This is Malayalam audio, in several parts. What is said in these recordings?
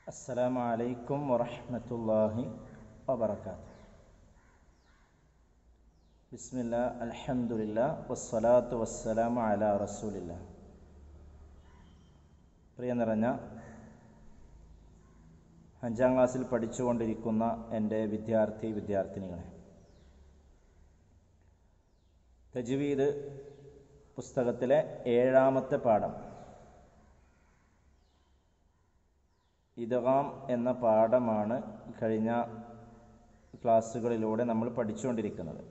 السلام عليكم ورحمة الله وبركاته بسم الله الحمد لله والصلاة والسلام على رسول الله പ്രിയ നിറഞ്ഞ അഞ്ചാം ക്ലാസ്സിൽ പഠിച്ചുകൊണ്ടിരിക്കുന്ന എൻ്റെ വിദ്യാർത്ഥി വിദ്യാർത്ഥിനികളെ തജ്വീദ് പുസ്തകത്തിലെ ഏഴാമത്തെ പാഠം ഇദഗാം എന്ന പാഠമാണ് കഴിഞ്ഞ ക്ലാസ്സുകളിലൂടെ നമ്മൾ പഠിച്ചുകൊണ്ടിരിക്കുന്നത്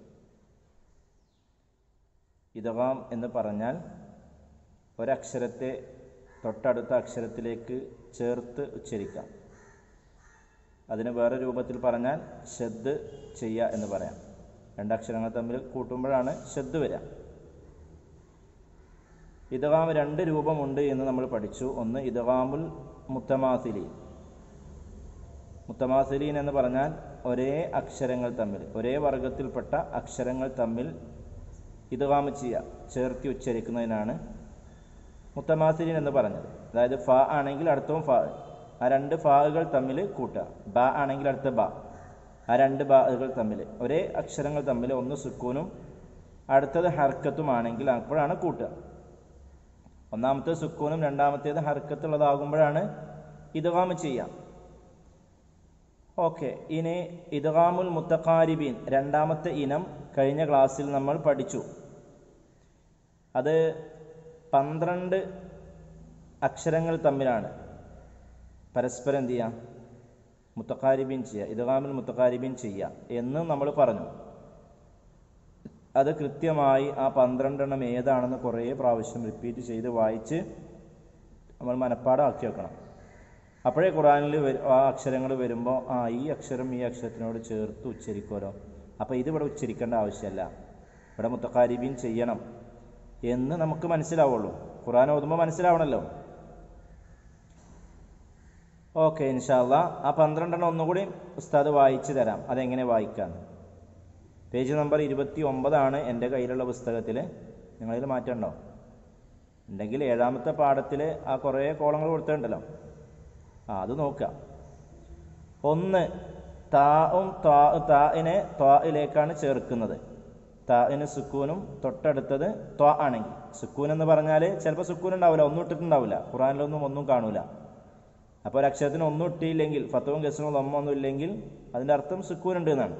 ഇദഗാം എന്ന് പറഞ്ഞാൽ ഒരക്ഷരത്തെ തൊട്ടടുത്ത അക്ഷരത്തിലേക്ക് ചേർത്ത് ഉച്ചരിക്കാം അതിന് വേറെ രൂപത്തിൽ പറഞ്ഞാൽ ഷദ് ചെയ്യുക എന്ന് പറയാം രണ്ടക്ഷരങ്ങൾ തമ്മിൽ കൂട്ടുമ്പോഴാണ് ഷദ് വരിക ഇദഗാം രണ്ട് രൂപമുണ്ട് എന്ന് നമ്മൾ പഠിച്ചു ഒന്ന് ഇദഗാമുൽ മുത്തമാസിലീൻ മുത്തമാസിലീൻ എന്ന് പറഞ്ഞാൽ ഒരേ അക്ഷരങ്ങൾ തമ്മിൽ ഒരേ വർഗത്തിൽപ്പെട്ട അക്ഷരങ്ങൾ തമ്മിൽ ഇദഗാം ചെയ്യുക ചേർത്തി ഉച്ചരിക്കുന്നതിനാണ് മുത്തമാസിലീൻ എന്ന് പറഞ്ഞത് അതായത് ഫ ആണെങ്കിൽ അടുത്തവും ഫ ആ രണ്ട് ഫാകൾ തമ്മിൽ കൂട്ടുക ബ ആണെങ്കിൽ അടുത്ത ബ ആ രണ്ട് ബാകൾ തമ്മിൽ ഒരേ അക്ഷരങ്ങൾ തമ്മിൽ ഒന്ന് സുക്കൂനും അടുത്തത് ഹർക്കത്തുമാണെങ്കിൽ അപ്പോഴാണ് കൂട്ടുക ഒന്നാമത്തെ സുക്കൂനും രണ്ടാമത്തേത് ഹർക്കത്തുള്ളതാകുമ്പോഴാണ് ഇദ്ഗാം ചെയ്യാം ഓക്കെ ഇനി ഇദ്ഗാമുൽ മുത്തഖാരിബീൻ രണ്ടാമത്തെ ഇനം കഴിഞ്ഞ ക്ലാസ്സിൽ നമ്മൾ പഠിച്ചു അത് പന്ത്രണ്ട് അക്ഷരങ്ങൾ തമ്മിലാണ് പരസ്പരം എന്ത് ചെയ്യുക മുത്തഖാരിബീൻ ചെയ്യുക ഇദ്ഗാമുൽ മുത്തഖാരിബീൻ ചെയ്യുക എന്ന് നമ്മൾ പറഞ്ഞു അത് കൃത്യമായി ആ പന്ത്രണ്ടെണ്ണം ഏതാണെന്ന് കുറേ പ്രാവശ്യം റിപ്പീറ്റ് ചെയ്ത് വായിച്ച് നമ്മൾ മനഃപ്പാടമാക്കി വെക്കണം അപ്പോഴേ ഖുറാനിൽ വരും ആ അക്ഷരങ്ങൾ വരുമ്പോൾ ആ ഈ അക്ഷരം ഈ അക്ഷരത്തിനോട് ചേർത്ത് ഉച്ചരിക്കുമല്ലോ അപ്പോൾ ഇതിവിടെ ഉച്ചരിക്കേണ്ട ആവശ്യമല്ല ഇവിടെ മുത്തക്കാരിബീൻ ചെയ്യണം എന്ന് നമുക്ക് മനസ്സിലാവുള്ളൂ ഖുറാൻ ഓതുമ്പോൾ മനസ്സിലാവണമല്ലോ ഓക്കെ ഇൻഷാല്ല ആ പന്ത്രണ്ടെണ്ണം ഒന്നുകൂടി ഉസ്താദ് വായിച്ചു തരാം അതെങ്ങനെ വായിക്കാം പേജ് നമ്പർ ഇരുപത്തി ഒമ്പതാണ് എൻ്റെ കയ്യിലുള്ള പുസ്തകത്തിൽ നിങ്ങളിൽ മാറ്റമുണ്ടോ ഉണ്ടെങ്കിൽ ഏഴാമത്തെ പാഠത്തിൽ ആ കുറേ കോളങ്ങൾ കൊടുത്തിട്ടുണ്ടല്ലോ ആ അത് നോക്കുക ഒന്ന് താവും താ താഇനെ ത്വായിലേക്കാണ് ചേർക്കുന്നത് താഇന് സുക്കൂനും തൊട്ടടുത്തത് ത്വാ ആണെങ്കിൽ സുക്കൂൻ എന്ന് പറഞ്ഞാൽ ചിലപ്പോൾ സുക്കൂൻ ഉണ്ടാവില്ല ഒന്നും ഇട്ടിട്ടുണ്ടാവില്ല ഖുറാനിലൊന്നും ഒന്നും കാണൂല അപ്പോൾ ഒരു അക്ഷരത്തിന് ഒന്നും ഇട്ടിയില്ലെങ്കിൽ ഫത്തവും ഗസനും ലൊമ്മൊന്നും ഇല്ലെങ്കിൽ അതിൻ്റെ അർത്ഥം സുക്കൂൻ ഉണ്ട് എന്നാണ്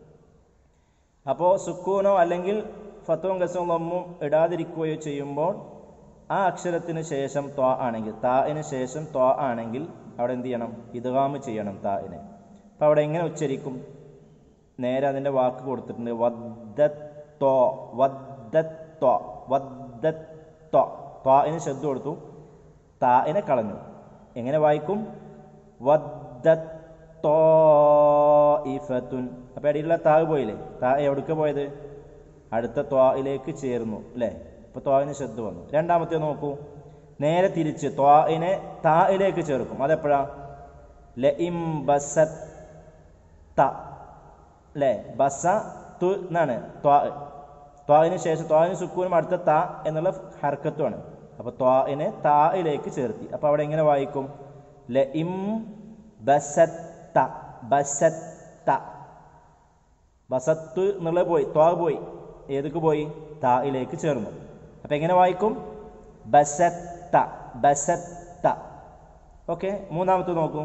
അപ്പോൾ സുക്കൂനോ അല്ലെങ്കിൽ ഫത്തവും ഗസവും ലൊമ്മും ഇടാതിരിക്കുകയോ ചെയ്യുമ്പോൾ ആ അക്ഷരത്തിന് ശേഷം ത്വാ ആണെങ്കിൽ താഇന് ശേഷം ത്വാ ആണെങ്കിൽ അവിടെ എന്ത് ചെയ്യണം ഇദ്ഗാമ് ചെയ്യണം താഇനെ അപ്പം അവിടെ എങ്ങനെ ഉച്ചരിക്കും നേരെ അതിൻ്റെ വാക്ക് കൊടുത്തിട്ടുണ്ട് വദ്ദത്തോ വദ്ദത്തോ വദ്ദത്തോ ത്വാഇന് ശബ്ദം കൊടുത്തു താഇനെ കളഞ്ഞു എങ്ങനെ വായിക്കും വദ്ദത്തോ ഇഫത്തുൻ അപ്പോൾ ഇടയിലുള്ള താവ് പോയില്ലേ താ എവിടേക്ക് പോയത് അടുത്ത ത്വായിലേക്ക് ചേർന്നു അല്ലേ അപ്പോൾ ത്വായിന് ശ്രദ്ധ വന്നു രണ്ടാമത്തെ നോക്കൂ നേരെ തിരിച്ച് ത്വായിനെ തായിലേക്ക് ചേർക്കും അതെപ്പോഴാ ല ഇം ബസ ത അല്ലേ ബസ തു എന്നാണ് ത്വാ ത്വായിന് ശേഷം ത്വായിന് സുക്കൂനും അടുത്ത ത എന്നുള്ള ഹർക്കത്തുമാണ് അപ്പോൾ ത്വായിനെ തായിലേക്ക് ചേർത്തി അപ്പോൾ അവിടെ എങ്ങനെ വായിക്കും ല ഇം ബസത്ത ബസത്ത ബസത്ത് എന്നുള്ളത് പോയി ത്വാ പോയി ഏതൊക്കെ പോയി തായിലേക്ക് ചേർന്നു അപ്പം എങ്ങനെ വായിക്കും ബസത്ത ബസത്ത ഓക്കെ മൂന്നാമത്തെ നോക്കൂ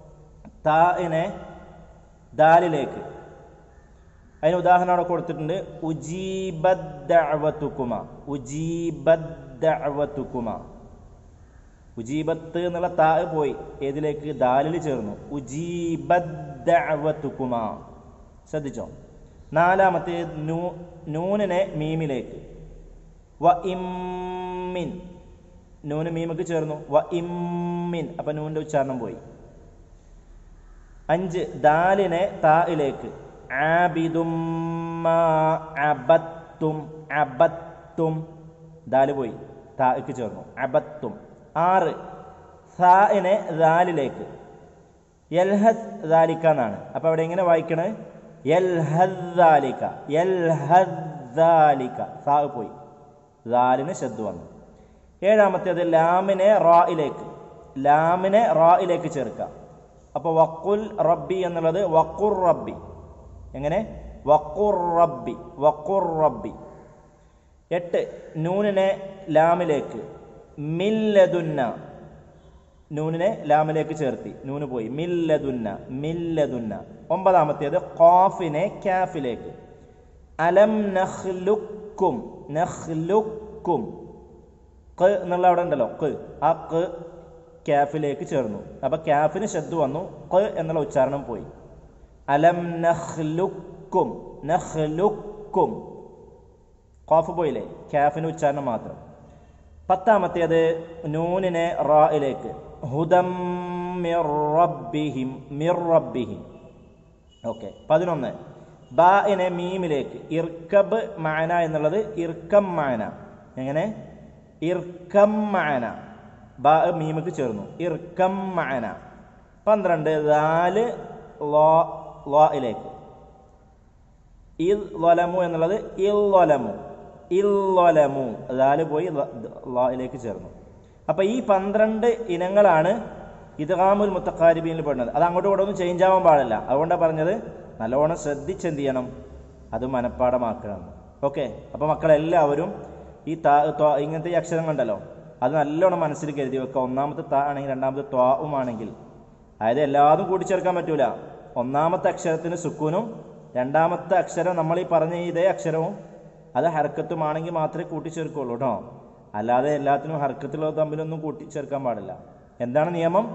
താഇനെ ദാലിലേക്ക് അതിന് ഉദാഹരണം അവിടെ കൊടുത്തിട്ടുണ്ട് ഉജീബദ്ദഅവത്തുക്കുമ ഉജീബദ്ദഅവത്തുക്കുമ ഉജീബത്ത് എന്നുള്ള താ പോയി ഏതിലേക്ക് ദാലിൽ ചേർന്നു ഉജീബദ്ദഅവത്തുക്കുമ ശ്രദ്ധിച്ചോ നാലാമത്തെ നൂ നൂനിനെ മീമിലേക്ക് വ ഇമ്മിൻ നൂന് മീമക്ക് ചേർന്നു വ ഇമ്മിൻ അപ്പൊ നൂന്റെ ഉച്ചാരണം പോയി അഞ്ച് ദാലിനെ തായിലേക്ക് ആബിദും അബത്തും അബത്തും ദാല് പോയി താക്ക് ചേർന്നു അബത്തും ആറ് സാഇനെ ദാലിലേക്ക് യൽഹദ് ദാലിക്ക എന്നാണ് അപ്പൊ അവിടെ എങ്ങനെ വായിക്കണേ യൽഹദ്ദാലിക യൽഹദ്ദാലിക സാ പോയി ദാലിന് ശബ്ദ വന്നു ഏഴാമത്തേത് ലാമിനെ റായിലേക്ക് ലാമിനെ റായിലേക്ക് ചേർക്കാം അപ്പോൾ വക്കുൽ റബ്ബി എന്നുള്ളത് വക്കുർ റബ്ബി എങ്ങനെ വക്കുർ റബ്ബി വക്കുർ റബ്ബി എട്ട് നൂനിനെ ലാമിലേക്ക് മില്ലതുന്ന നൂനിനെ ലാമിലേക്ക് ചേർത്തി നൂന് പോയി മില്ലതുന്ന മില്ലതുന്ന ഒമ്പതാമത്തേത് ഖാഫിനെ ക്യാഫിലേക്ക് അലം നഖ്ലുക്കും നഖ്ലുക്കും ക്ക് എന്നുള്ള അവിടെ ഉണ്ടല്ലോ ക്ക് ആ ക്ക് ക്യാഫിലേക്ക് ചേർന്നു അപ്പൊ ക്യാഫിന് ശബ്ദ് വന്നു ക്ക് എന്നുള്ള ഉച്ചാരണം പോയി അലം നഖ്ലുക്കും നഖ്ലുക്കും ഖാഫ് പോയില്ലേ ക്യാഫിന് ഉച്ചാരണം മാത്രം പത്താമത്തേത് നൂനിനെ റായിലേക്ക് ഹുദം മിർ റബ്ബിഹിം മിർ റബ്ബിഹിം ഓക്കെ പതിനൊന്ന് ബാഇനെ മീമിലേക്ക് ഇർക്കബ് മാന എന്നുള്ളത് ഇർക്കം മാന എങ്ങനെ ഇർക്കം മാന ബാ മീമുക്ക് ചേർന്നു ഇർക്കം മാന പന്ത്രണ്ട് ദാല് ലോ ലോയിലേക്ക് ഇൽ ലൊലമു എന്നുള്ളത് ഇൽ ലൊലമു ഇൽ ലൊലമു ദാല് പോയി ലോയിലേക്ക് ചേർന്നു അപ്പൊ ഈ പന്ത്രണ്ട് ഇനങ്ങളാണ് ഇദ്ഗാമുൽ മുത്തക്കാരിബീനിൽ പെടുന്നത് അത് അങ്ങോട്ടും ഇങ്ങോട്ടും ഒന്നും ചേഞ്ച് ആവാൻ പാടില്ല അതുകൊണ്ടാണ് പറഞ്ഞത് നല്ലോണം ശ്രദ്ധിച്ച് എന്ത് ചെയ്യണം അത് മനഃപ്പാടമാക്കണം ഓക്കെ അപ്പോൾ മക്കളെല്ലാവരും ഈ താ ത്വ- ഇങ്ങനത്തെ ഈ അക്ഷരം കണ്ടല്ലോ അത് നല്ലോണം മനസ്സിൽ കരുതി വെക്കുക ഒന്നാമത്തെ താ ആണെങ്കിൽ രണ്ടാമത്തെ ത്വാവും ആണെങ്കിൽ അതായത് എല്ലാതും കൂട്ടിച്ചേർക്കാൻ പറ്റൂല ഒന്നാമത്തെ അക്ഷരത്തിന് സുക്കൂനും രണ്ടാമത്തെ അക്ഷരം നമ്മൾ ഈ പറഞ്ഞ ഇതേ അക്ഷരവും അത് ഹർക്കത്തുമാണെങ്കിൽ മാത്രമേ കൂട്ടിച്ചേർക്കുള്ളൂ കേട്ടോ അല്ലാതെ എല്ലാത്തിനും ഹർക്കത്തുള്ളത് തമ്മിലൊന്നും കൂട്ടിച്ചേർക്കാൻ പാടില്ല എന്താണ് നിയമം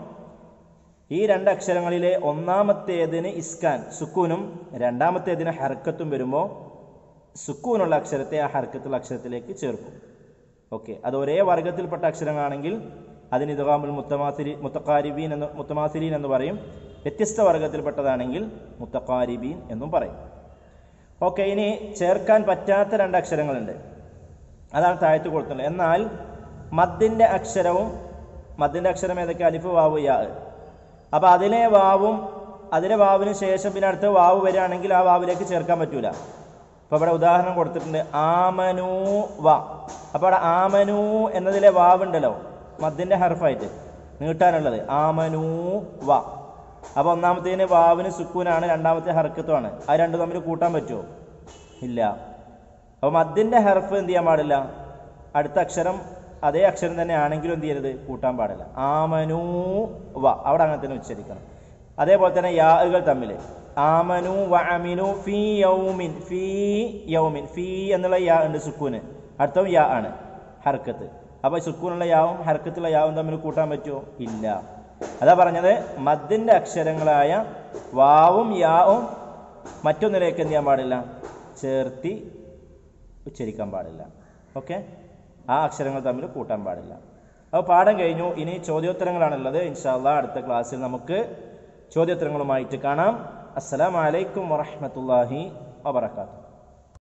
ഈ രണ്ട് അക്ഷരങ്ങളിലെ ഒന്നാമത്തേതിന് ഇസ്കാൻ സുക്കൂനും രണ്ടാമത്തേതിന് ഹർക്കത്തും വരുമ്പോൾ സുക്കൂനുള്ള അക്ഷരത്തെ ആ ഹർക്കത്തുള്ള അക്ഷരത്തിലേക്ക് ചേർക്കും ഓക്കെ അത് ഒരേ വർഗത്തിൽപ്പെട്ട അക്ഷരങ്ങളാണെങ്കിൽ അതിന് ഇദ്ഗാമുൽ മുത്തമാസിരി മുത്തക്കാരിബീൻ എന്ന് മുത്തമാസിരീൻ എന്ന് പറയും വ്യത്യസ്ത വർഗത്തിൽപ്പെട്ടതാണെങ്കിൽ മുത്തക്കാരിബീൻ എന്നും പറയും ഓക്കെ ഇനി ചേർക്കാൻ പറ്റാത്ത രണ്ട് അക്ഷരങ്ങളുണ്ട് അതാണ് താഴത്ത് കൊടുത്തുള്ളത് എന്നാൽ മദ്ദിൻ്റെ അക്ഷരവും മദ്ദിൻ്റെ അക്ഷരം ഏതൊക്കെ അലിഫ് വാവ് യാ അപ്പോൾ അതിലെ വാവും അതിലെ വാവിന് ശേഷം പിന്നെ അടുത്ത വാവ് വരികയാണെങ്കിൽ ആ വാവിലേക്ക് ചേർക്കാൻ പറ്റൂല അപ്പോൾ ഇവിടെ ഉദാഹരണം കൊടുത്തിട്ടുണ്ട് ആമനൂ വ അപ്പോൾ അവിടെ ആമനൂ എന്നതിലെ വാവുണ്ടല്ലോ മദ്ദിൻ്റെ ഹർഫായിട്ട് നീട്ടാനുള്ളത് ആമനൂ വ അപ്പോൾ ഒന്നാമത്തേന് വാവിന് സുക്കൂനാണ് രണ്ടാമത്തെ ഹർക്കത്തുമാണ് ആ രണ്ടും തമ്മിൽ കൂട്ടാൻ പറ്റുമോ ഇല്ല അപ്പോൾ മദ്ദിൻ്റെ ഹർഫ് എന്ത് ചെയ്യാൻ പാടില്ല അടുത്ത അക്ഷരം അതേ അക്ഷരം തന്നെ ആണെങ്കിലും എന്ത് ചെയ്യരുത് കൂട്ടാൻ പാടില്ല ആമനൂ വ അവിടെ അങ്ങനെ തന്നെ ഉച്ചരിക്കണം അതേപോലെ തന്നെ യാകൾ തമ്മിൽ ആമനു വ അമിനു ഫീ യൗമിൻ ഫീ യൗമിൻ ഫീ എന്നുള്ള യാ ഉണ്ട് സുക്കൂന് അടുത്തവും യാ ആണ് ഹർക്കത്ത് അപ്പോൾ സുക്കൂനുള്ള യാവും ഹർക്കത്തുള്ള യാവും തമ്മിൽ കൂട്ടാൻ പറ്റുമോ ഇല്ല അതാ പറഞ്ഞത് മദ്ദിൻ്റെ അക്ഷരങ്ങളായ വാവും യാവും മറ്റൊന്നിലേക്ക് എന്ത് ചെയ്യാൻ പാടില്ല ചേർത്തി ഉച്ചരിക്കാൻ പാടില്ല ഓക്കെ ആ അക്ഷരങ്ങൾ തമ്മിൽ കൂട്ടാൻ പാടില്ല അപ്പോൾ പാഠം കഴിഞ്ഞു ഇനി ചോദ്യോത്തരങ്ങളാണുള്ളത് ഇൻഷാല്ല അടുത്ത ക്ലാസ്സിൽ നമുക്ക് ചോദ്യോത്തരങ്ങളുമായിട്ട് കാണാം അസ്സലാമലൈക്കും വറഹമത്തല്ലാഹി വബർക്കാത്തു